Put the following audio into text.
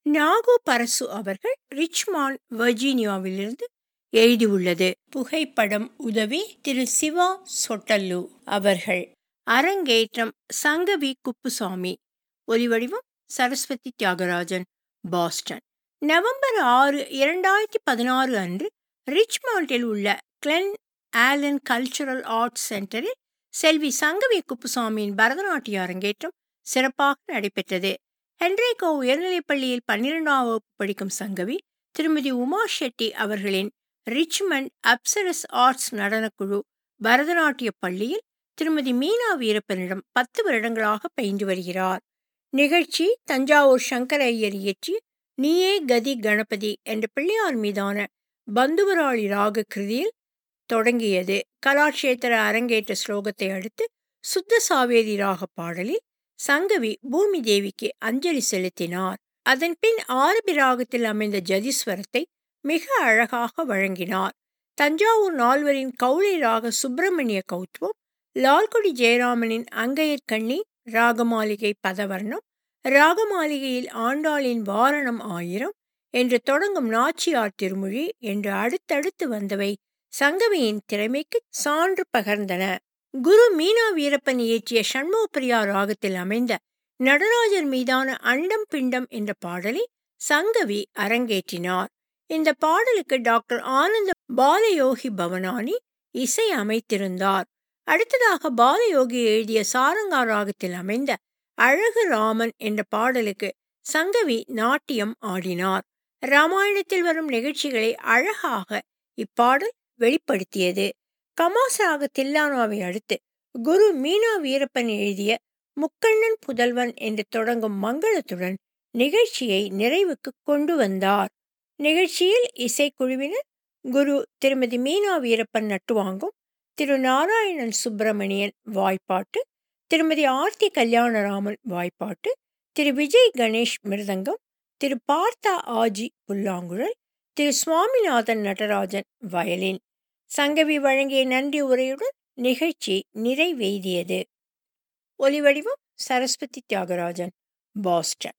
நாகு பரசு அவர்கள் ரிச்மாண்ட் வர்ஜீனியாவிலிருந்து எழுதியுள்ளது புகைப்படம் உதவி திரு சிவா சொட்டல்லு அவர்கள் அரங்கேற்றம் சங்கவி குப்புசாமி ஒலிவடிவம் சரஸ்வதி தியாகராஜன் பாஸ்டன் நவம்பர் ஆறு இரண்டாயிரத்தி பதினாறு அன்று ரிச்மாண்டில் உள்ள கிளென் ஆலன் கல்ச்சுரல் ஆர்ட்ஸ் சென்டரில் செல்வி சங்கவி குப்புசாமியின் பரதநாட்டிய அரங்கேற்றம் சிறப்பாக நடைபெற்றது ஹென்ரேகோ உயர்நிலைப்பள்ளியில் பன்னிரெண்டாம் வகுப்பு படிக்கும் சங்கவி திருமதி உமா ஷெட்டி அவர்களின் ரிச்மண்ட் அப்சரஸ் ஆர்ட்ஸ் நடனக்குழு பரதநாட்டிய பள்ளியில் திருமதி மீனா வீரப்பனிடம் பத்து வருடங்களாக பயின்று வருகிறார் நிகழ்ச்சி தஞ்சாவூர் சங்கர ஐயர் இயற்றி நீயே கதி கணபதி என்ற பிள்ளையார் மீதான பந்துவராளி ராக கிருதியில் தொடங்கியது கலாட்சேத்திர அரங்கேற்ற ஸ்லோகத்தை அடுத்து சுத்த சாவேரி ராக பாடலில் சங்கவி பூமி தேவிக்கு அஞ்சலி செலுத்தினார் அதன் பின் ஆரபி ராகத்தில் அமைந்த ஜதிஸ்வரத்தை மிக அழகாக வழங்கினார் தஞ்சாவூர் நால்வரின் கௌளை ராக சுப்பிரமணிய கௌத்துவம் லால்குடி ஜெயராமனின் அங்கையற்கண்ணி ராகமாளிகை பதவர்ணம் ராகமாளிகையில் ஆண்டாளின் வாரணம் ஆயிரம் என்று தொடங்கும் நாச்சியார் திருமொழி என்று அடுத்தடுத்து வந்தவை சங்கவியின் திறமைக்கு சான்று பகர்ந்தன குரு மீனா வீரப்பன் இயற்றிய சண்முகப்பிரியா ராகத்தில் அமைந்த நடராஜர் மீதான அண்டம் பிண்டம் என்ற பாடலை சங்கவி அரங்கேற்றினார் இந்த பாடலுக்கு டாக்டர் ஆனந்த பாலயோகி பவனானி இசை அமைத்திருந்தார் அடுத்ததாக பாலயோகி எழுதிய சாரங்கா ராகத்தில் அமைந்த அழகு ராமன் என்ற பாடலுக்கு சங்கவி நாட்டியம் ஆடினார் ராமாயணத்தில் வரும் நிகழ்ச்சிகளை அழகாக இப்பாடல் வெளிப்படுத்தியது கமாசாக தில்லானாவை அடுத்து குரு மீனா வீரப்பன் எழுதிய முக்கண்ணன் புதல்வன் என்று தொடங்கும் மங்களத்துடன் நிகழ்ச்சியை நிறைவுக்கு கொண்டு வந்தார் நிகழ்ச்சியில் இசைக்குழுவினர் குரு திருமதி மீனா வீரப்பன் நட்டுவாங்கும் திரு நாராயணன் சுப்பிரமணியன் வாய்ப்பாட்டு திருமதி ஆர்த்தி கல்யாணராமன் வாய்ப்பாட்டு திரு விஜய் கணேஷ் மிருதங்கம் திரு பார்த்தா ஆஜி புல்லாங்குழல் திரு சுவாமிநாதன் நடராஜன் வயலின் சங்கவி வழங்கிய நன்றி உரையுடன் நிகழ்ச்சி நிறைவேறியது ஒலிவடிவம் சரஸ்வதி தியாகராஜன் பாஸ்டன்